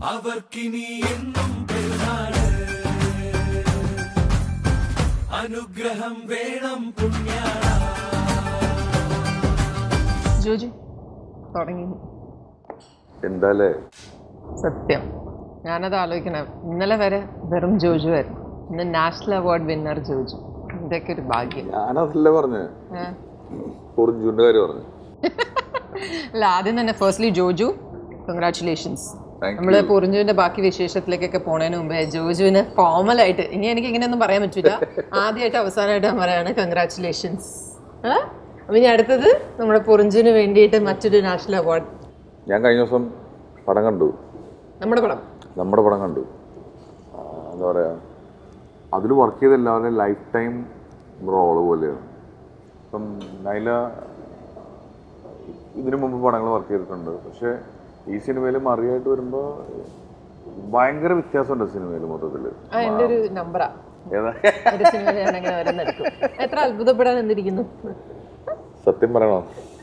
അവർക്കിനി എന്നും പെരുന്നാള് അനുഗ്രഹം വേണം പുണ്യാള ജോജു തുടങ്ങി എന്താല്ലേ സത്യം ഞാനത് ആലോചിക്കണം ഇന്നലെ വരെ വെറും ജോജു ആയിരുന്നു ഇന്ന് നാഷണൽ അവാർഡ് വിന്നർ ജോജു ഇതൊക്കെ ഒരു ഭാഗ്യം ഞാനതല്ല പറഞ്ഞ് ഏ? പൊറിഞ്ചുവിന്റെ കാര്യം പറഞ്ഞു അല്ല ആദ്യം തന്നെ ഫസ്റ്റ്ലി ജോജു കൺഗ്രാറ്റുലേഷൻസ് Thank നമ്മള് പൊറിഞ്ചുവിന്റെ ബാക്കി വിശേഷത്തിലേക്കൊക്കെ പോണതിന് മുമ്പേ ജോജുവിന് ഫോമലായിട്ട് ഇനി എനിക്ക് ഇങ്ങനെയൊന്നും പറയാൻ പറ്റില്ല ആദ്യമായിട്ട് അവസാനമായിട്ട് ഞാൻ പറയാണ് കൺഗ്രാറ്റുലേഷൻസ് അപ്പൊ ഇനി അടുത്തത് നമ്മുടെ പൊറിഞ്ചുവിന് വേണ്ടിയിട്ട് മറ്റൊരു നാഷണൽ അവാർഡ് ഞാൻ കഴിഞ്ഞ ദിവസം പടം കണ്ടു നമ്മുടെ പടം നമ്മുടെ പടം കണ്ടു ആ, എന്താ പറയാ അതിൽ വർക്ക് ചെയ്ത എല്ലാവരുടെയും ലൈഫ് ടൈം റോള് പോലെയാണ് ഇപ്പം നൈല ഇതിനു മുമ്പ് പടങ്ങൾ വർക്ക് ചെയ്തിട്ടുണ്ട് പക്ഷെ ഈ സിനിമയിൽ മറിയായിട്ട് വരുമ്പോൾ ഭയങ്കര വ്യത്യാസമുണ്ട് സിനിമയിൽ മൊത്തത്തിൽ ആ എൻ്റെ ഒരു നമ്പറാ ഏതാ ഒരു സിനിമയിൽ ഞാൻ അങ്ങനെ വരുന്നെടുക്കും എത്ര അത്ഭുതപ്പെടാൻ എന്തിരിക്കുന്നു സത്യം പറയണോ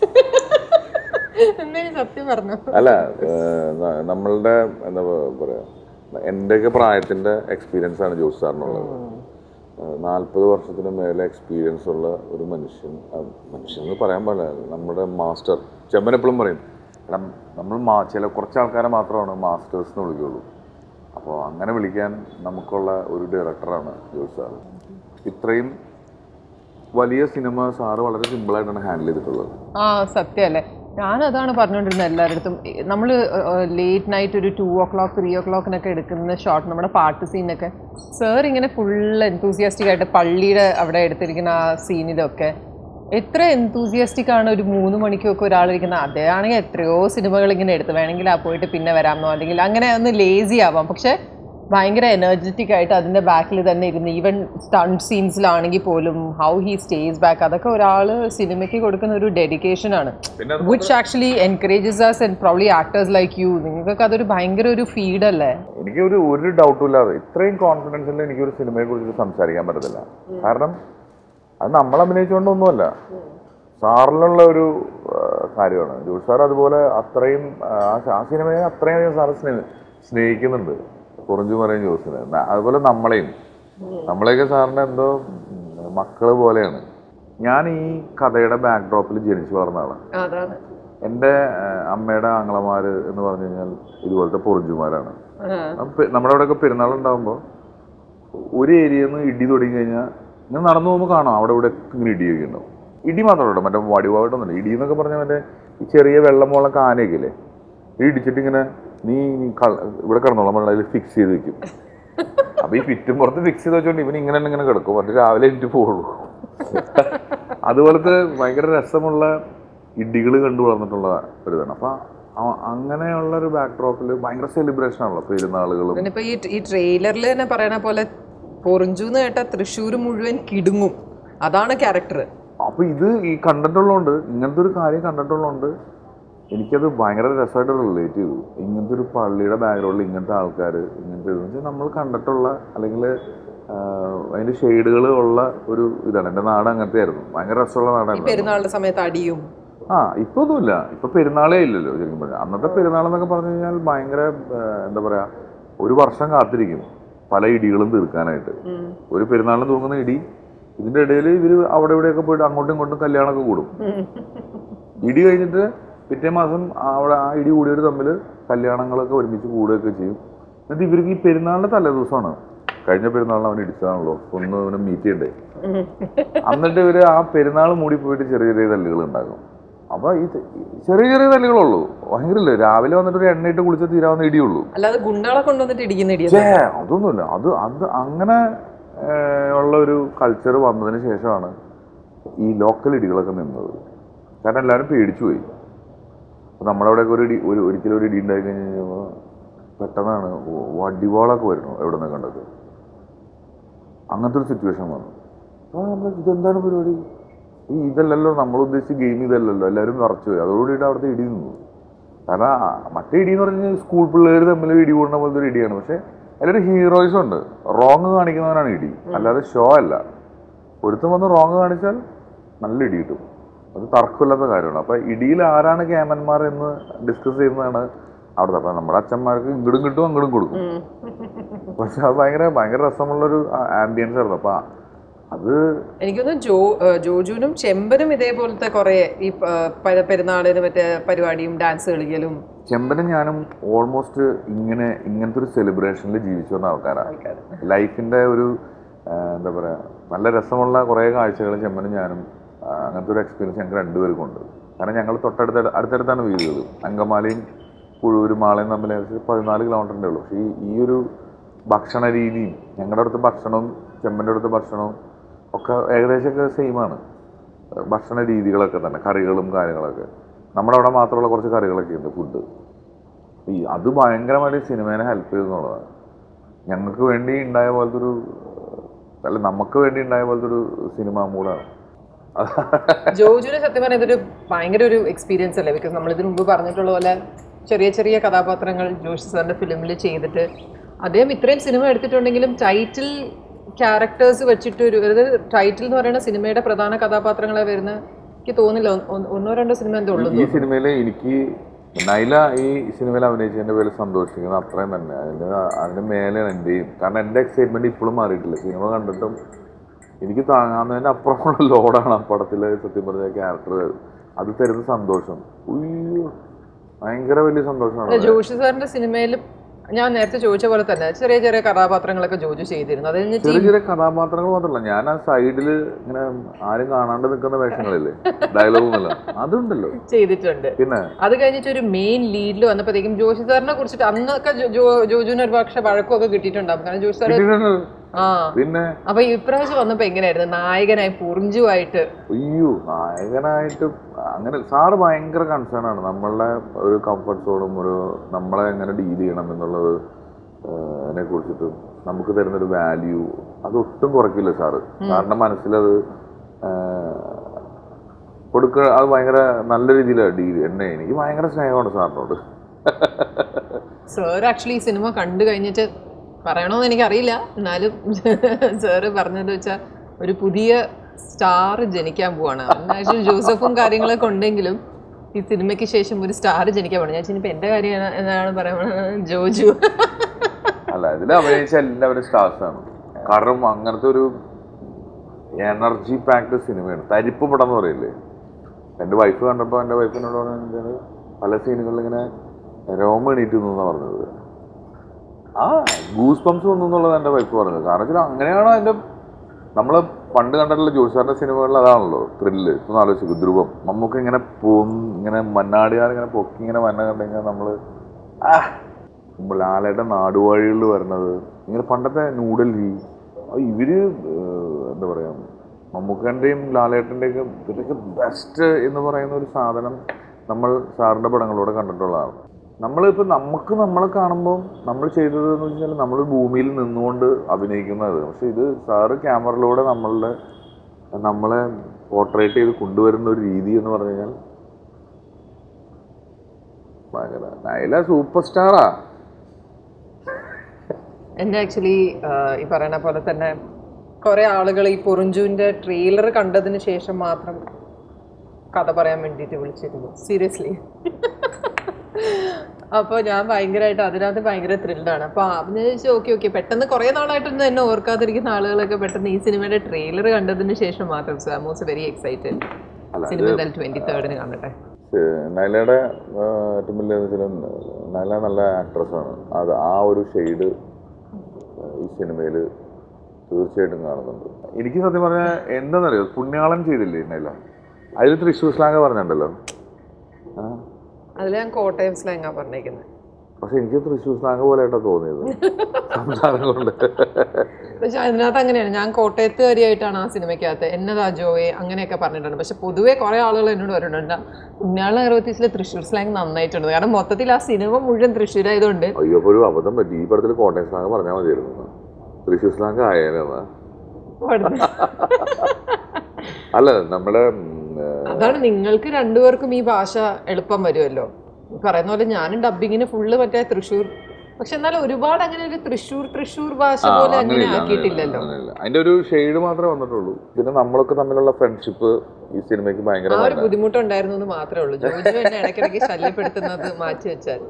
എന്തെങ്കിലും സത്യം പറഞ്ഞു അല്ല ഏഹ്, ന- നമ്മളുടെ എന്താ പ- പറയാ എൻ്റെയൊക്കെ പ്രായത്തിന്റെ എക്സ്പീരിയൻസ് ആണ് ജോസ് സാറിനുള്ളത് നാൽപ്പത് വർഷത്തിന് മേലെ എക്സ്പീരിയൻസ് ഉള്ള ഒരു മനുഷ്യൻ ആ, മനുഷ്യൻ എന്ന് പറയാൻ പാടില്ല നമ്മുടെ മാസ്റ്റർ ചെമ്മൻ എപ്പോഴും പറയും എടാ നമ്മൾ മാ ചില കുറച്ച് ആൾക്കാരെ മാത്രമാണ് മാസ്റ്റേഴ്സ് എന്ന് വിളിക്കുള്ളൂ അപ്പോൾ അങ്ങനെ വിളിക്കാൻ നമുക്കുള്ള ഒരു ഡയറക്ടറാണ് ജോസ് സാർ ഇത്രയും വലിയ സിനിമ സാറ് വളരെ സിമ്പിളായിട്ടാണ് ഹാൻഡിൽ ചെയ്തിട്ടുള്ളത് ആ സത്യമല്ലേ ഞാൻ അതാണ് പറഞ്ഞുകൊണ്ടിരുന്നത് എല്ലാവരുടെ നമ്മൾ ലേറ്റ് നൈറ്റ് ഒരു ടു ഓ ക്ലോക്ക് ത്രീ ഓ ക്ലോക്കിനൊക്കെ എടുക്കുന്ന ഷോട്ട് നമ്മുടെ പാട്ട് സീനൊക്കെ സാർ ഇങ്ങനെ ഫുൾ എന്തൂസിയാസ്റ്റിക് ആയിട്ട് പള്ളിയുടെ അവിടെ എടുത്തിരിക്കുന്ന ആ സീനിലൊക്കെ എത്ര എന്തൂസിയാസ്റ്റിക് ആണ് ഒരു മൂന്ന് മണിക്കൊക്കെ ഒരാളിരിക്കുന്നത് അദ്ദേഹമാണെങ്കിൽ എത്രയോ സിനിമകൾ ഇങ്ങനെ എടുത്ത് വേണമെങ്കിൽ ആ പോയിട്ട് പിന്നെ വരാമെന്നോ അല്ലെങ്കിൽ അങ്ങനെ ഒന്ന് ലേസി ആവാം പക്ഷെ ഭയങ്കര എനർജറ്റിക് ആയിട്ട് അതിന്റെ ബാക്കിൽ തന്നെ ഇരുന്ന് ഈവൻ സ്റ്റണ്ട് സീൻസിലാണെങ്കിൽ പോലും ഹൗ ഹി സ്റ്റേസ് ബാക്ക് അതൊക്കെ ഒരാൾ സിനിമയ്ക്ക് കൊടുക്കുന്ന ഒരു ഡെഡിക്കേഷൻ ആണ് പിന്നെ അത് which actually encourages us and probably actors like you നിങ്ങൾക്കൊക്കെ അതൊരു ഭയങ്കര ഒരു ഫീഡ് അല്ലേ എനിക്ക് ഒരു ഒരു ഡൗട്ടും ഇല്ലാതെ ഇത്രയും കോൺഫിഡൻസിൽ എനിക്ക് ഒരു സിനിമയെ കുറിച്ച് സംസാരിക്കാൻ പറ്റത്തില്ല കാരണം അത് നമ്മൾ അഭിനയിച്ചുകൊണ്ടൊന്നുമല്ല സാറിലുള്ള ഒരു ആ, കാര്യമാണ് ജോഷ് സാർ അതുപോലെ അത്രയും ആ, ആ സിനിമയെ അത്രയും സാറ് സ്നേഹ സ്നേഹിക്കുന്നുണ്ട് കുറഞ്ഞു പറയും ജോസിന് ന- അതുപോലെ നമ്മളെയും നമ്മളെയൊക്കെ സാറിന് എന്തോ ഉം, മക്കള് പോലെയാണ് ഞാൻ ഈ കഥയുടെ ബാക്ക്ഡ്രോപ്പിൽ ജനിച്ചു വളർന്ന ആളാണ് അതാണ് എൻ്റെ ആ, അമ്മയുടെ ആങ്ങളമാര് എന്ന് പറഞ്ഞു കഴിഞ്ഞാൽ ഇതുപോലത്തെ പൊറിഞ്ചുമാരാണ് അപ്പൊ നമ്മുടെ അവിടെയൊക്കെ പെരുന്നാൾ ഉണ്ടാകുമ്പോൾ ഒരു ഏരിയയിൽ നിന്ന് ഇടി തുടങ്ങി കഴിഞ്ഞാൽ ഇങ്ങനെ നടന്നു പോകുമ്പോൾ കാണാം അവിടെ ഇവിടെ ഇങ്ങനെ ഇടിയൊക്കെ ഉണ്ടാവും ഇടി മാത്രമല്ല മറ്റേ വടിവായിട്ടൊന്നുമില്ല ഇടി എന്നൊക്കെ പറഞ്ഞാൽ മറ്റേ ഈ ചെറിയ വെള്ളമുള്ള കാനയൊക്കെ ഇല്ലേ ഈ ഇടിച്ചിട്ട് ഇങ്ങനെ നീ നീ കള- ഇവിടെ കിടന്നോളാം പറഞ്ഞാൽ അതിൽ ഫിക്സ് ചെയ്ത് വെക്കും അപ്പൊ ഈ ഫിറ്റും പുറത്ത് ഫിക്സ് ചെയ്ത് വെച്ചോണ്ട് ഇവൻ ഇങ്ങനെ തന്നെ ഇങ്ങനെ കിടക്കും എന്നിട്ട് രാവിലെ എനിക്ക് പോകുള്ളൂ അതുപോലത്തെ ഭയങ്കര രസമുള്ള ഇടികൾ കണ്ടു വളർന്നിട്ടുള്ള ഒരു ഇതാണ് അപ്പൊ അ- അങ്ങനെയുള്ള ഒരു ബാക്ക്ഡ്രോപ്പിൽ ഭയങ്കര സെലിബ്രേഷൻ ആണല്ലോ പെരുന്നാളുകളും ഇപ്പൊ ഈ ഈ ട്രെയിലറിൽ തന്നെ പറയണ പോലെ പൊറിഞ്ചു എന്ന് കേട്ട തൃശ്ശൂർ മുഴുവൻ കിടുങ്ങും അതാണ് ക്യാരക്ടർ അപ്പൊ ഇത് ഈ കണ്ടിട്ടുള്ളതുകൊണ്ട് ഇങ്ങനത്തെ ഒരു കാര്യം കണ്ടിട്ടുള്ളതുകൊണ്ട് എനിക്കത് ഭയങ്കര രസമായിട്ട് റിലേറ്റ് ചെയ്തു ഇങ്ങനത്തെ ഒരു പള്ളിയുടെ ബാക്ക്ഗ്രൗണ്ടിൽ ഇങ്ങനത്തെ ആൾക്കാർ ഇങ്ങനത്തെ ഇത് വെച്ചാൽ നമ്മൾ കണ്ടിട്ടുള്ള അല്ലെങ്കിൽ അതിന്റെ ഷെയ്ഡുകൾ ഉള്ള ഒരു ഇതാണ് എൻ്റെ നാട് അങ്ങനത്തെ ആയിരുന്നു ഭയങ്കര രസമുള്ള ഈ നാടായിരുന്നു പെരുന്നാളിന്റെ സമയത്ത് അടിയും ആ ഇപ്പൊ ഒന്നുമില്ല ഇപ്പൊ പെരുന്നാളേ ഇല്ലല്ലോ ശരിക്കും പറഞ്ഞാൽ അന്നത്തെ പെരുന്നാൾ എന്നൊക്കെ പറഞ്ഞു കഴിഞ്ഞാൽ ഭയങ്കര ആ, എന്താ പറയാ ഒരു വർഷം കാത്തിരിക്കും പല ഇടികളും തീർക്കാനായിട്ട് ഒരു പെരുന്നാളിന് തൂങ്ങുന്ന ഇടി ഇതിന്റെ ഇടയിൽ ഇവര് അവിടെ ഇവിടെയൊക്കെ പോയിട്ട് അങ്ങോട്ടും ഇങ്ങോട്ടും കല്യാണമൊക്കെ കൂടും ഇടി കഴിഞ്ഞിട്ട് പിറ്റേ മാസം അവിടെ ആ ഇടി കൂടിയവർ തമ്മിൽ കല്യാണങ്ങളൊക്കെ ഒരുമിച്ച് കൂടുകയൊക്കെ ചെയ്യും എന്നിട്ട് ഇവർക്ക് ഈ പെരുന്നാളിന്റെ തലേ ദിവസമാണ് കഴിഞ്ഞ പെരുന്നാളിന് അവൻ ഇടിച്ചതാണല്ലോ ഒന്ന് അവനെ മീറ്റ് ചെയ്യണ്ടേ എന്നിട്ട് ഇവര് ആ പെരുന്നാൾ മൂടി പോയിട്ട് ചെറിയ ചെറിയ തല്ലുകൾ ഉണ്ടാക്കും അപ്പൊ ഈ ത- ചെറിയ ചെറിയ തല്ലുകളുള്ളൂ ഭയങ്കരല്ലേ രാവിലെ വന്നിട്ട് ഒരു എണ്ണയിട്ട് കുളിച്ച് തീരാവുന്ന ഇടിയുള്ളൂ അല്ലാതെ ഗുണ്ടകളെ കൊണ്ടുവന്നിട്ട് ഇടിക്കുന്ന ഛേ, ഇടിയൊന്നും അതൊന്നുമില്ല അത് അത് അങ്ങനെ ഏഹ്, ഉള്ള ഒരു കൾച്ചർ വന്നതിന് ശേഷമാണ് ഈ ലോക്കൽ ഇടികളൊക്കെ നിന്നത് കാരണം എല്ലാവരും പേടിച്ചു പോയി അപ്പൊ നമ്മുടെ അവിടെയൊക്കെ ഒരു ഇടി ഒരു ഒരിക്കലും ഒരു ഇടി ഉണ്ടായി കഴിഞ്ഞ് കഴിഞ്ഞപ്പോൾ പെട്ടെന്നാണ് വടിവാളൊക്കെ വരുന്നു എവിടെ നിന്ന് കണ്ടത് അങ്ങനത്തെ ഒരു സിറ്റുവേഷൻ വന്നു അപ്പോൾ നമ്മൾ ഇതെന്താണ് പരിപാടി ഈ ഇതല്ലല്ലോ നമ്മൾ ഉദ്ദേശിച്ച ഗെയിം ഇതല്ലല്ലോ എല്ലാവരും വിറച്ചു പോയി അതോടുകൂടിയിട്ട് അവിടുത്തെ ഇടി നിന്നു കാരണം ആ മറ്റേ ഇടി എന്ന് പറഞ്ഞു കഴിഞ്ഞാൽ സ്കൂൾ പിള്ളേർ തമ്മിൽ ഇടി കൂടുന്ന പോലത്തെ ഒരു ഇടിയാണ് പക്ഷെ അതിലൊരു ഹീറോയിസം ഉണ്ട് റോങ് കാണിക്കുന്നവനാണ് ഇടി അല്ലാതെ ഷോ അല്ല ഒരുത്തം വന്ന് റോങ് കാണിച്ചാൽ നല്ല ഇടി കിട്ടും അത് തർക്കമില്ലാത്ത കാര്യമാണ് അപ്പൊ ഇടിയിൽ ആരാണ് ക്യാമന്മാർ എന്ന് ഡിസ്കസ് ചെയ്യുന്നതാണ് അവിടുത്തെ അപ്പം നമ്മുടെ അച്ഛന്മാർക്ക് ഇങ്ങോട്ടും കിട്ടും അങ്ങോട്ടും കൊടുക്കും ഉം. പക്ഷെ അത് ഭയങ്കര ഭയങ്കര രസമുള്ളൊരു ആംബിയൻസ് ആയിരുന്നു അപ്പം അത് എനിക്കൊന്ന് ജോ ഏഹ് ജോജുവിനും ചെമ്പനും ഇതേപോലത്തെ കുറെ ഈ പ- പ- പെരുന്നാളിന് മറ്റേ പരിപാടിയും ഡാൻസ് കളിക്കലും ചെമ്പനും ഞാനും ഓൾമോസ്റ്റ് ഇങ്ങനെ ഇങ്ങനത്തെ ഒരു സെലിബ്രേഷനിൽ ജീവിച്ചു വന്ന ആൾക്കാരാണ് ആൾക്കാര് ലൈഫിൻ്റെ ഒരു ആ, എന്താ പറയുക നല്ല രസമുള്ള കുറേ കാഴ്ചകൾ ചെമ്മനും ഞാനും ആ, അങ്ങനത്തെ ഒരു എക്സ്പീരിയൻസ് ഞങ്ങൾക്ക് രണ്ടുപേർക്കും ഉണ്ട് കാരണം ഞങ്ങൾ തൊട്ടടുത്ത അടുത്തടുത്താണ് വീട് ചെയ്തത് അങ്കമാലിയും പുഴൂരും മാളയും തമ്മിൽ ഏകദേശം പതിനാല് കിലോമീറ്ററിൻ്റെ ഉള്ളൂ പക്ഷേ ഈ ഈ ഒരു ഭക്ഷണ രീതിയും ഞങ്ങളുടെ അടുത്ത് ഭക്ഷണവും ചെമ്മൻ്റെ അടുത്ത് ഭക്ഷണവും ഒക്കെ ഏകദേശമൊക്കെ സെയിമാണ് ഭക്ഷണ രീതികളൊക്കെ തന്നെ കറികളും കാര്യങ്ങളൊക്കെ നമ്മുടെ അവിടെ മാത്രമുള്ള കുറച്ച് കറികളൊക്കെ ഉണ്ട് ഫുഡ് ഈ അത് ഭയങ്കരമായിട്ട് സിനിമേനെ ഹെൽപ്പ് ചെയ്തു എന്നുള്ളതാണ് ഞങ്ങൾക്ക് വേണ്ടി ഉണ്ടായ പോലത്തെ ഒരു അല്ല നമുക്ക് വേണ്ടി ഉണ്ടായ പോലത്തെ ഒരു സിനിമ മൂടാണ് ജോജുവിന് സത്യം പറഞ്ഞാൽ ഇതൊരു ഭയങ്കര ഒരു എക്സ്പീരിയൻസ് അല്ലേ ബിക്കോസ് നമ്മൾ ഇതിനു മുമ്പ് പറഞ്ഞിട്ടുള്ള പോലെ ചെറിയ ചെറിയ കഥാപാത്രങ്ങൾ ജോഷി സാറിന്റെ ഫിലിമിൽ ചെയ്തിട്ട് അദ്ദേഹം ഇത്രയും സിനിമ എടുത്തിട്ടുണ്ടെങ്കിലും ടൈറ്റിൽ ക്യാരക്ടേഴ്സ് വെച്ചിട്ട് ഒരു അതായത് ടൈറ്റിൽ എന്ന് പറയുന്ന സിനിമയുടെ പ്രധാന കഥാപാത്രങ്ങളെ വരുന്ന എനിക്ക് തോന്നില്ല ഒന്ന്- ഒന്ന്- ഒന്നോ രണ്ടോ സിനിമ എന്തോ ഉള്ളൂ ഈ സിനിമയിൽ എനിക്ക് നൈല ഈ സിനിമയിൽ അഭിനയിച്ചതിന്റെ പേരിൽ സന്തോഷിക്കുന്നത് അത്രയും തന്നെ അതിന്റെ അതിന്റെ മേലെയാണ് എന്റെയും കാരണം എന്റെ എക്സൈറ്റ്മെന്റ് ഇപ്പോഴും മാറിയിട്ടില്ല സിനിമ കണ്ടിട്ടും എനിക്ക് താങ്ങാവുന്നതിന്റെ അപ്പുറമുള്ള ലോഡാണ് ആ പടത്തിലെ സത്യം പറഞ്ഞ ക്യാരക്ടർ അത് തരുന്ന സന്തോഷം ഉയ്യോ ഭയങ്കര വലിയ സന്തോഷമാണ് അല്ല, ജോഷി സാറിന്റെ സിനിമയിൽ ഞാൻ നേരത്തെ ചോദിച്ച പോലെ തന്നെ ചെറിയ ചെറിയ കഥാപാത്രങ്ങളൊക്കെ ജോജു ചെയ്തിരുന്നു അത് കഴിഞ്ഞിട്ട് ചെറിയ ചെറിയ കഥാപാത്രങ്ങൾ മാത്രമല്ല ഞാൻ ആ സൈഡിൽ ഇങ്ങനെ ആരും കാണാണ്ട് നിൽക്കുന്ന വേഷങ്ങളില്ലേ ഡയലോഗുമല്ല അതുണ്ടല്ലോ ചെയ്തിട്ടുണ്ട് പിന്നെ അത് കഴിഞ്ഞിട്ട് ഒരു മെയിൻ ലീഡിൽ വന്നപ്പോഴത്തേക്കും ജോഷി സാറിനെ കുറിച്ചിട്ട് അന്നൊക്കെ ജോ- ജോ- ജോജുവിന് ഒരു പക്ഷെ വഴക്കമൊക്കെ കിട്ടിയിട്ടുണ്ടാവും കാരണം ജോഷി സാറ് കിട്ടിയിട്ടുണ്ട്. ആ പിന്നെ അപ്പൊ ഇപ്രാവശ്യം വന്നപ്പോ എങ്ങനെയായിരുന്നു നായകനായി പുറിഞ്ചുമായിട്ട് അയ്യോ നായകനായിട്ട് അങ്ങനെ സാറ് ഭയങ്കര കൺസേൺ ആണ് നമ്മളുടെ ഒരു കംഫർട്ട് സോണും ഒരു നമ്മളെ എങ്ങനെ ഡീൽ ചെയ്യണം എന്നുള്ളത് അതിനെ കുറിച്ചിട്ടും നമുക്ക് തരുന്നൊരു വാല്യൂ അതൊട്ടും കുറയ്ക്കില്ല സാറ് സാറിന്റെ മനസ്സിലത് കൊടുക്ക അത് ഭയങ്കര നല്ല രീതിയിലാണ് ഡീൽ എന്നെ എനിക്ക് ഭയങ്കര സ്നേഹമാണ് സാറിനോട് സാർ ആക്ച്വലി ഈ സിനിമ കണ്ടു കഴിഞ്ഞിട്ട് പറയണോന്ന് എനിക്കറിയില്ല എന്നാലും സാറ് പറഞ്ഞത് വെച്ചാൽ ഒരു പുതിയ സ്റ്റാർ ജനിക്കാൻ പോവാണ് ആക്ച്വലി ജോസഫും കാര്യങ്ങളൊക്കെ ഉണ്ടെങ്കിലും ഈ സിനിമയ്ക്ക് ശേഷം ഒരു സ്റ്റാർ ജനിക്കാൻ പോകണം ഞാൻ ഇനിയിപ്പോൾ എൻ്റെ കാര്യം എന്നാ- എന്നാണ് പറയുന്നത് ജോജു അല്ല ഇതിൽ അഭിനയിച്ച എല്ലാവരും സ്റ്റാർസ് ആണ് കാരണം അങ്ങനത്തെ ഒരു എനർജി പാക്ഡ് സിനിമയാണ് തരിപ്പ് പടം എന്ന് പറയില്ലേ എൻ്റെ വൈഫ് കണ്ടപ്പോൾ എൻ്റെ വൈഫിനോട് പറഞ്ഞാൽ പല സീനുകളിൽ ഇങ്ങനെ രോമ എണീറ്റ് എന്നാ പറഞ്ഞത് ആ ഗൂസ് പംസ് വന്നു എന്നുള്ളത് എൻ്റെ വൈഫ് പറഞ്ഞത് കാരണം വെച്ചാൽ അങ്ങനെയാണ് അതിൻ്റെ നമ്മൾ പണ്ട് കണ്ടിട്ടുള്ള ജോഷി സാറിൻ്റെ സിനിമകളിൽ അതാണല്ലോ ത്രില്ല് ഇപ്പം ആലോചിച്ചു ധ്രുവം നമുക്ക് ഇങ്ങനെ പോന്ന് ഇങ്ങനെ മന്നാടിയാർ ഇങ്ങനെ പൊക്കി ഇങ്ങനെ വന്ന കണ്ടു കഴിഞ്ഞാൽ നമ്മൾ ആ ലാലയുടെ നാടുവാഴികളിൽ വരുന്നത് ഇങ്ങനെ പണ്ടത്തെ ന്യൂഡൽഹി ആ ഇവര് ഏഹ്, എന്താ പറയാ മമ്മൂക്കൻ്റെയും ലാലേട്ടൻ്റെയൊക്കെ ഇവരൊക്കെ ബെസ്റ്റ് എന്ന് പറയുന്ന ഒരു സാധനം നമ്മൾ സാറിൻ്റെ പടങ്ങളിലൂടെ കണ്ടിട്ടുള്ളതാണ് നമ്മളിപ്പോൾ നമുക്ക് നമ്മളെ കാണുമ്പോൾ നമ്മൾ ചെയ്തത് എന്ന് വെച്ചാൽ നമ്മൾ ഭൂമിയിൽ നിന്നുകൊണ്ട് അഭിനയിക്കുന്നത് പക്ഷെ ഇത് സാറ് ക്യാമറയിലൂടെ നമ്മളുടെ നമ്മളെ പോർട്രേറ്റ് ചെയ്ത് കൊണ്ടുവരുന്ന ഒരു രീതി എന്ന് പറഞ്ഞു കഴിഞ്ഞാൽ ഭയങ്കര നൈല സൂപ്പർ സ്റ്റാറാ എൻ്റെ ആക്ച്വലി ഈ പറയുന്ന പോലെ തന്നെ കുറേ ആളുകൾ ഈ പൊറിഞ്ചുവിൻ്റെ ട്രെയിലർ കണ്ടതിന് ശേഷം മാത്രം കഥ പറയാൻ വേണ്ടിയിട്ട് വിളിച്ചിരുന്നു സീരിയസ്ലി അപ്പോൾ ഞാൻ ഭയങ്കരമായിട്ട് അതിനകത്ത് ഭയങ്കര ത്രില്ഡാണ് അപ്പോൾ ഞാൻ ചോദിച്ചു ഓക്കെ ഓക്കെ പെട്ടെന്ന് കുറേ നാളായിട്ടൊന്നും എന്നെ ഓർക്കാതിരിക്കുന്ന ആളുകളൊക്കെ പെട്ടെന്ന് ഈ സിനിമയുടെ ട്രെയിലർ കണ്ടതിന് ശേഷം മാത്രം so I most very excited അല്ല, സിനിമ എന്തായാലും ട്വൻറ്റി തേർഡിന് കാണട്ടെ നൈലയുടെ ആ, ഏറ്റവും വലിയ വെച്ചാൽ നൈല നല്ല ആക്ട്രസ്സാണ് അത് ആ ഒരു ഷെയ്ഡ് ഈ സിനിമയിൽ തീർച്ചയായിട്ടും കാണുന്നുണ്ട് എനിക്ക് സത്യം പറഞ്ഞാൽ എന്താണെന്നറിയോ പുണ്യാളൻ ചെയ്തില്ലേ നൈല അതിൽ തൃശ്ശൂർ സ്ലാങ് പറഞ്ഞിട്ടുണ്ടല്ലോ ആ, അതിൽ ഞാൻ കോട്ടയം സ്ലാങ്ങാണ് പറഞ്ഞേക്കുന്നത് പക്ഷെ എനിക്ക് തൃശ്ശൂർ സ്ലാങ് പോലെയായിട്ടാണ് തോന്നിയത് സംസാരം കൊണ്ട് പക്ഷെ അതിനകത്ത് അങ്ങനെയാണ് ഞാൻ കോട്ടയത്തുകാരിയായിട്ടാണ് ആ സിനിമയ്ക്കകത്ത് എന്നതാ ജോയെ അങ്ങനെയൊക്കെ പറഞ്ഞിട്ടുണ്ട് പക്ഷെ പൊതുവേ കുറെ ആളുകൾ എന്നോട് പറഞ്ഞിട്ടുണ്ട് ഉണ്ണിയാള അറുപത്തീസിലെ തൃശ്ശൂർ സ്ലാങ് നന്നായിട്ടുണ്ട് കാരണം മൊത്തത്തിൽ ആ സിനിമ മുഴുവൻ തൃശ്ശൂരായതുകൊണ്ട് അയ്യോ അപ്പോൾ ഒരു അബദ്ധം പറ്റി ഈ പടത്തിൽ കോട്ടയം സ്ലാങ് പറഞ്ഞാൽ മതിയായിരുന്നു തൃശ്ശൂർ സ്ലാങ് ആയേനെന്നാ അവിടുന്ന് അല്ല നമ്മുടെ ഉം, അതാണ് നിങ്ങൾക്ക് രണ്ടുപേർക്കും ഈ ഭാഷ എളുപ്പം വരുമല്ലോ ഈ പറയുന്ന പോലെ ഞാനും ഡബിങ്ങിന് ഫുള്ള് മറ്റേ തൃശ്ശൂർ പക്ഷെ എന്നാലും ഒരുപാട് അങ്ങനെ ഒരു തൃശ്ശൂർ തൃശ്ശൂർ ഭാഷ ആ, പോലെ അങ്ങനെ അങ്ങനെയില്ല, ആക്കിയിട്ടില്ലല്ലോ അങ്ങനെയില്ല. അതിന്റെ ഒരു ഷെയ്ഡ് മാത്രമേ വന്നിട്ടുള്ളൂ പിന്നെ നമ്മളൊക്കെ തമ്മിലുള്ള ഫ്രണ്ട്ഷിപ്പ് ഈ സിനിമയ്ക്ക് ഭയങ്കര ആ ഒരു നല്ല- ബുദ്ധിമുട്ടുണ്ടായിരുന്നു എന്ന് മാത്രമേ ഉള്ളൂ ജോജു എന്നെ ഇടയ്ക്കിടയ്ക്ക് ശല്യപ്പെടുത്തുന്നത് മാറ്റി വെച്ചാൽ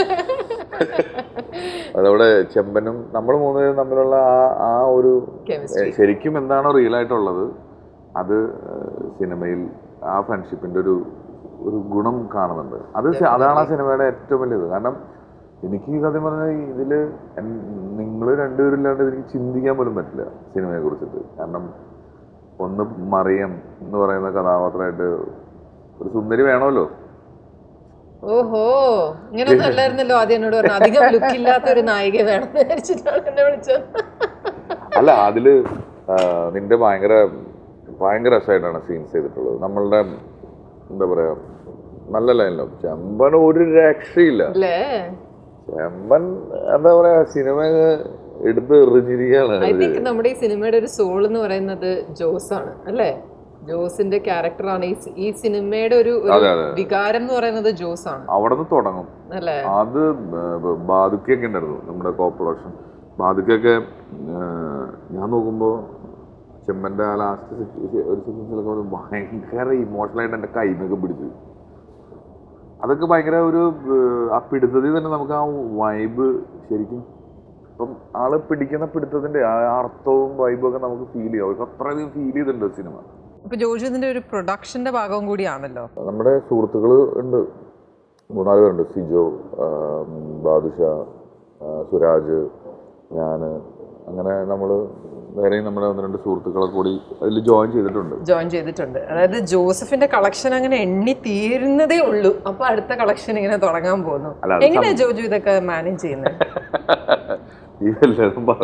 അതവിടെ ചെമ്പനും നമ്മൾ മൂന്നുപേരും തമ്മിലുള്ള ആ ആ ഒരു കെമിസ്ട്രി ഏ, ശരിക്കും എന്താണോ റിയൽ ആയിട്ടുള്ളത് അത് ഏഹ്, സിനിമയിൽ ആ ഫ്രണ്ട്ഷിപ്പിന്റെ ഒരു ഒരു ഗുണം കാണുന്നുണ്ട് അത് സി- അതാണ് ആ സിനിമയുടെ ഏറ്റവും വലിയത് കാരണം എനിക്ക് ഈ സത്യം പറഞ്ഞാൽ ഇതില് നിങ്ങൾ രണ്ടുപേരില്ലാണ്ട് എനിക്ക് ചിന്തിക്കാൻ പോലും പറ്റില്ല സിനിമയെ കുറിച്ചിട്ട് കാരണം ഒന്ന് മറിയം എന്ന് പറയുന്ന കഥാപാത്രമായിട്ട് ഒരു സുന്ദരി വേണമല്ലോ ഓഹോ ഇങ്ങനെ ഒന്നും അല്ലായിരുന്നല്ലോ ആദ്യം എന്നോട് പറഞ്ഞു അധികം ലുക്ക് ഇല്ലാത്ത ഒരു നായിക വേണം എന്ന് വിചാരിച്ചിട്ടാണ് എന്നെ വിളിച്ചത് അല്ല അതില് ആ, നിന്റെ ഭയങ്കര ഭയങ്കര രസമായിട്ടാണ് സീൻസ് ചെയ്തിട്ടുള്ളത് നമ്മളുടെ എന്താ പറയാ നല്ല ലൈനിലോ ചെമ്പൻ ഒരു രക്ഷയില്ല അല്ലേ ചെമ്പൻ എന്താ പറയാ സിനിമ എടുത്ത് എറിഞ്ഞിരിക്കുകയാണ് ഐ അവര്. തിങ്ക് നമ്മുടെ ഈ സിനിമയുടെ ഒരു സോൾ എന്ന് പറയുന്നത് ജോസ് ആണ് അല്ലേ ജോസിന്റെ ക്യാരക്ടറാണ് ഈ സി- ഈ സിനിമയുടെ ഒരു ഒരു അതെ, അതെ. വികാരം എന്ന് പറയുന്നത് ജോസ് ആണ് അവിടെ നിന്ന് തുടങ്ങും അല്ലേ അത് ബ- ബാദുക്കയൊക്കെ ഉണ്ടായിരുന്നു നമ്മുടെ കോ പ്രൊഡക്ഷൻ ബാദുക്കയൊക്കെ ഞാൻ നോക്കുമ്പോൾ ചെമ്മൻ്റെ ആ ലാസ്റ്റ് ഒരു സീക്വൻസിലൊക്കെ വന്ന് ഭയങ്കര ഇമോഷണലായിട്ട് എൻ്റെ കൈമൊക്കെ പിടിച്ചു അതൊക്കെ ഭയങ്കര ഒരു ഏഹ്, ആ പിടുത്തത്തിൽ തന്നെ നമുക്ക് ആ വൈബ് ശരിക്കും ഇപ്പം ആള് പിടിക്കുന്ന പിടുത്തത്തിന്റെ ആ അർത്ഥവും വൈബും ഒക്കെ നമുക്ക് ഫീൽ ചെയ്യാം അവർക്ക് അത്രയധികം ഫീൽ ചെയ്തിട്ടുണ്ട് സിനിമ ഇപ്പൊ ജോജു ഇതിന്റെ ഒരു പ്രൊഡക്ഷന്റെ ഭാഗവും കൂടിയാണല്ലോ നമ്മുടെ സുഹൃത്തുക്കൾ ഉണ്ട് മൂന്നാല് പേരുണ്ട് സിജോ ആ, ബാദുഷ ആ, സുരാജ് ഞാൻ അങ്ങനെ നമ്മൾ വേറെയും നമ്മുടെ ഒന്ന് രണ്ട് സുഹൃത്തുക്കളെ കൂടി അതിൽ ജോയിൻ ചെയ്തിട്ടുണ്ട് ജോയിൻ ചെയ്തിട്ടുണ്ട് അതായത് ജോസഫിന്റെ കളക്ഷൻ അങ്ങനെ എണ്ണി തീരുന്നതേ ഉള്ളൂ അപ്പൊ അടുത്ത കളക്ഷൻ ഇങ്ങനെ തുടങ്ങാൻ പോകുന്നു അല്ല, അത് എങ്ങനെയാ ജോജു ഇതൊക്കെ മാനേജ് ചെയ്യുന്നത് ഈ എല്ലാവരും പറ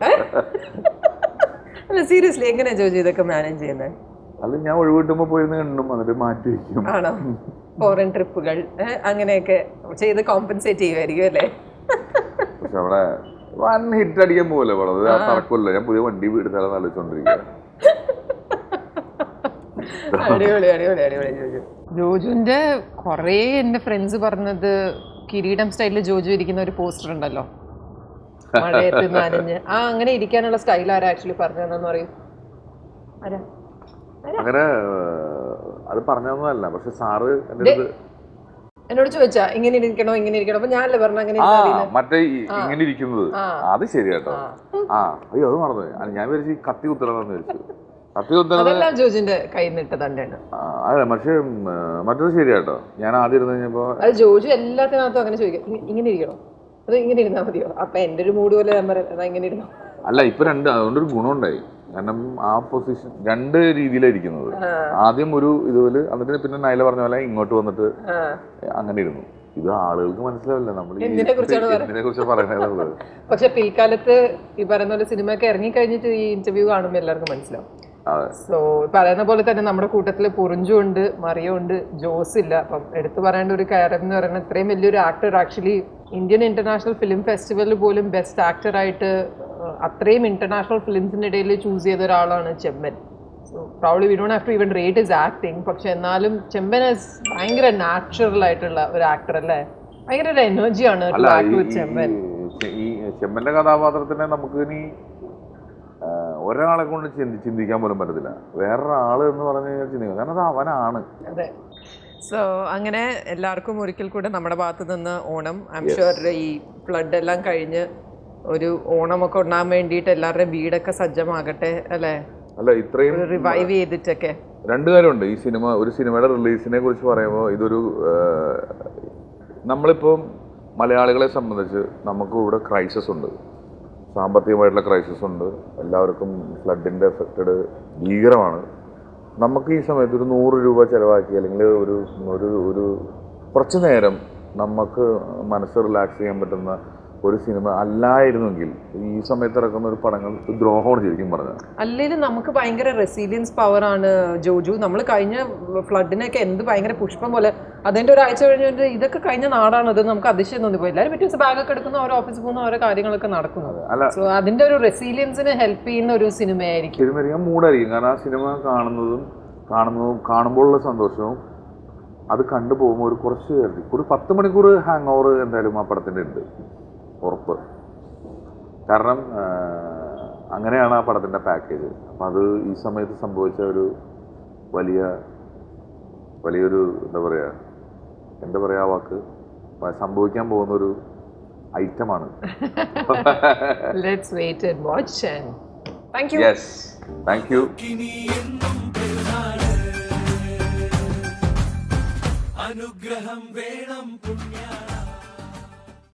അല്ല സീരിയസ്ലി എങ്ങനെയാ ജോജു ഇതൊക്കെ മാനേജ് ചെയ്യുന്നത് അത് ഞാൻ ഒഴിവിട്ടുമ്പോൾ പോയിരുന്ന് എണ്ണും എന്നിട്ട് മാറ്റി വയ്ക്കും ആണോ ഫോറിൻ ട്രിപ്പുകൾ അങ്ങനെയൊക്കെ ചെയ്ത് കോമ്പൻസേറ്റ് ചെയ്യുമായിരിക്കും അല്ലേ പക്ഷെ അവിടെ വൺ ഹിറ്റ് അടിക്കാൻ പോലെ പടം അത് നടക്കുമല്ലോ ഞാൻ പുതിയ വണ്ടി എടുത്താലും ആലോചിച്ചോണ്ടിരിക്കുക അടിപൊളി അടിപൊളി അടിപൊളി ജോജു ജോജുവിന്റെ കുറേ എന്റെ ഫ്രണ്ട്സ് പറഞ്ഞത് കിരീടം സ്റ്റൈലിൽ ജോജു ഇരിക്കുന്ന ഒരു പോസ്റ്റർ ഉണ്ടല്ലോ മഴയത്ത് നനഞ്ഞ് ആ അങ്ങനെ ഇരിക്കാനുള്ള സ്റ്റൈൽ ആരാ ആക്ച്വലി പറഞ്ഞതെന്ന് പറയൂ ആരാ അങ്ങനെ ഏഹ്, അത് പറഞ്ഞതൊന്നുമല്ല പക്ഷെ സാറ് എൻ്റെ അടുത്ത് എന്നോട് ചോദിച്ചാ ഇങ്ങനെ ഇരിക്കണോ ഇങ്ങനെ ഇരിക്കണോ അപ്പൊ ഞാനല്ലേ പറഞ്ഞ അങ്ങനെ ആ ഇരുന്നാ മതിയെന്ന്. മറ്റേ ഈ ഇങ്ങനെ ഇരിക്കുന്നത് ആ. അത് ശരി കേട്ടോ ആ. ആ അയ്യോ അത് മറന്നു പോയി. അല്ല, ഞാൻ വിചാരിച്ചു ഈ കത്തി കുത്തണമെന്ന് വിചാരിച്ചു കത്തി കുത്തണത് അതെല്ലാം ജോജിന്റെ കയ്യിൽ നിന്നിട്ട് തന്നെയാണ് ആ, അതെ പക്ഷേ ഉം, ആ, മറ്റേത് ശരി കേട്ടോ ഞാൻ ആദ്യം ഇരുന്ന് കഴിഞ്ഞപ്പോ അത് ജോജു എല്ലാത്തിനകത്തും അങ്ങനെ ചോദിക്കും "ഇങ്ങ- ഇങ്ങനെ ഇരിക്കണോ അത് ഇങ്ങനെ ഇരുന്നാ മതിയോ അപ്പൊ എന്റെ ഒരു മൂഡ് പോലെ ഞാൻ പറയാം "എന്നാ ഇങ്ങനെ ഇരുന്നോ അല്ല ഇപ്പൊ രണ്ട് അതുകൊണ്ടൊരു ഗുണമുണ്ടായി കാരണം ആ പൊസിഷൻ രണ്ട് രീതിയിലാണ് ഇരിക്കുന്നത് ആദ്യം ഒരു ഇതുപോലെ എന്നിട്ട് പിന്നെ നൈല പറഞ്ഞ പോലെ ഇങ്ങോട്ട് വന്നിട്ട് ആ അങ്ങനെ ഇരുന്നു ഇത് ആളുകൾക്ക് മനസ്സിലാവില്ല നമ്മൾ എന്തിനെ കുറിച്ചാണ് പറയുന്നത്? എന്തിനെ കുറിച്ച് പറയുന്നത് പക്ഷെ പിൽക്കാലത്ത് ഈ പറയുന്ന പോലെ സിനിമ ഒക്കെ ഇറങ്ങി കഴിഞ്ഞിട്ട് ഈ ഇന്റർവ്യൂ കാണുമ്പോൾ എല്ലാവർക്കും മനസ്സിലാവും അതെ സോ പറയുന്ന പോലെ തന്നെ നമ്മുടെ കൂട്ടത്തിൽ പൊറിഞ്ചു ഉണ്ട് മറിയോ ഉണ്ട് ജോസ് ഇല്ല അപ്പം എടുത്തു പറയേണ്ട ഒരു കാര്യം എന്ന് പറയുന്നത് ഇത്രയും വലിയൊരു actor actually Indian international film ഫെസ്റ്റിവലിൽ പോലും ബെസ്റ്റ് ആക്ടറായിട്ട് അത്രയും ഇന്റർനാഷണൽ ഫിലിംസിന്റെ ഇടയിൽ ചൂസ് ചെയ്ത ഒരാളാണ് Chemban so probably we don't have to even rate is acting പക്ഷെ എന്നാലും ചെമ്പൻ is ഭയങ്കര നാച്ചുറൽ ആയിട്ടുള്ള ഒരു ആക്ടർ അല്ലേ ഭയങ്കര ഒരു എനർജിയാണ് അല്ല ആക്ട് ഈ- വിത്ത് ചെമ്പൻ ഈ- ഈ ചെമ്മന്റെ കഥാപാത്രത്തിനെ നമുക്ക് ഇനി ആ, ഒരാളെ കൊണ്ട് ചിന്തി ചിന്തിക്കാൻ പോലും പറ്റത്തില്ല വേറൊരാള് എന്ന് പറഞ്ഞു കഴിഞ്ഞാൽ ചിന്തിക്കാം കാരണം അത് അവനാണ് അതെ സോ അങ്ങനെ എല്ലാവർക്കും ഒരിക്കൽ കൂടെ നമ്മുടെ ഭാഗത്ത് നിന്ന് ഓണം ഐ എം ഷുവർ ഈ ഫ്ലഡ് എല്ലാം കഴിഞ്ഞ് ഒരു ഓണമൊക്കെ ഉണ്ടാകാൻ വേണ്ടിയിട്ട് എല്ലാവരുടെയും വീടൊക്കെ സജ്ജമാകട്ടെ അല്ലേ അല്ല ഇത്രയും ഒരു റിവൈവ് ചെയ്തിട്ടൊക്കെ രണ്ട് കാര്യമുണ്ട് ഈ സിനിമ ഒരു സിനിമയുടെ റിലീസിനെ കുറിച്ച് പറയുമ്പോൾ ഇതൊരു ആ, നമ്മളിപ്പം മലയാളികളെ സംബന്ധിച്ച് നമുക്ക് ഇവിടെ ക്രൈസിസ് ഉണ്ട് സാമ്പത്തികമായിട്ടുള്ള ക്രൈസിസ് ഉണ്ട് എല്ലാവർക്കും ഫ്ലഡിൻ്റെ എഫക്റ്റഡ് ഭീകരമാണ് നമുക്ക് ഈ സമയത്ത് ഒരു നൂറ് രൂപ ചിലവാക്കി അല്ലെങ്കിൽ ഒരു ഒരു ഒരു കുറച്ച് നേരം നമുക്ക് മനസ്സ് റിലാക്സ് ചെയ്യാൻ പറ്റുന്ന ഒരു സിനിമ അല്ലായിരുന്നെങ്കിൽ ഈ സമയത്ത് ഇറക്കുന്ന ഒരു പടങ്ങൾ ദ്രോഹമാണ് ശരിക്കും പറഞ്ഞത് അല്ലെങ്കിൽ നമുക്ക് ഭയങ്കര റെസീലിയൻസ് പവർ ആണ് ജോജു നമ്മൾ കഴിഞ്ഞ ഫ്ലഡിനൊക്കെ എന്ത് ഭയങ്കര പുഷ്പം പോലെ അതിന്റെ ഒരാഴ്ച കഴിഞ്ഞിട്ട് ഇതൊക്കെ കഴിഞ്ഞ നാടാണത് നമുക്ക് അതിശയം തോന്നി പോയി എല്ലാവരും പിറ്റേ ദിവസം ബാഗൊക്കെ എടുക്കുന്ന ഓരോ ഓഫീസിൽ പോകുന്ന ഓരോ കാര്യങ്ങളൊക്കെ നടക്കുന്നത് അല്ല സോ അതിന്റെ ഒരു റെസീലിയൻസിന് ഹെൽപ്പ് ചെയ്യുന്ന ഒരു സിനിമയായിരിക്കും ശരിക്കും മൂടായിരിക്കും കാരണം ആ സിനിമ കാണുന്നതും കാണുന്നതും കാണുമ്പോഴുള്ള സന്തോഷവും അത് കണ്ടു പോകുമ്പോൾ ഒരു കുറച്ച് നേരത്തേക്ക് ഒരു പത്ത് മണിക്കൂർ ഹാങ് ഓവർ എന്തായാലും ആ പടത്തിൻ്റെ ഉണ്ട് ഉറപ്പ് കാരണം ആ, അങ്ങനെയാണ് ആ പടത്തിൻ്റെ പാക്കേജ് അപ്പം അത് ഈ സമയത്ത് സംഭവിച്ച ഒരു വലിയ വലിയൊരു എന്താ പറയുക എന്താ പറയുക ആ വാക്ക് വ- സംഭവിക്കാൻ പോകുന്ന ഒരു ഐറ്റമാണ് let's wait and watch and thank you yes thank you ഇനി എന്നും പെരുന്നാള് അനുഗ്രഹം വേണം പുണ്യാള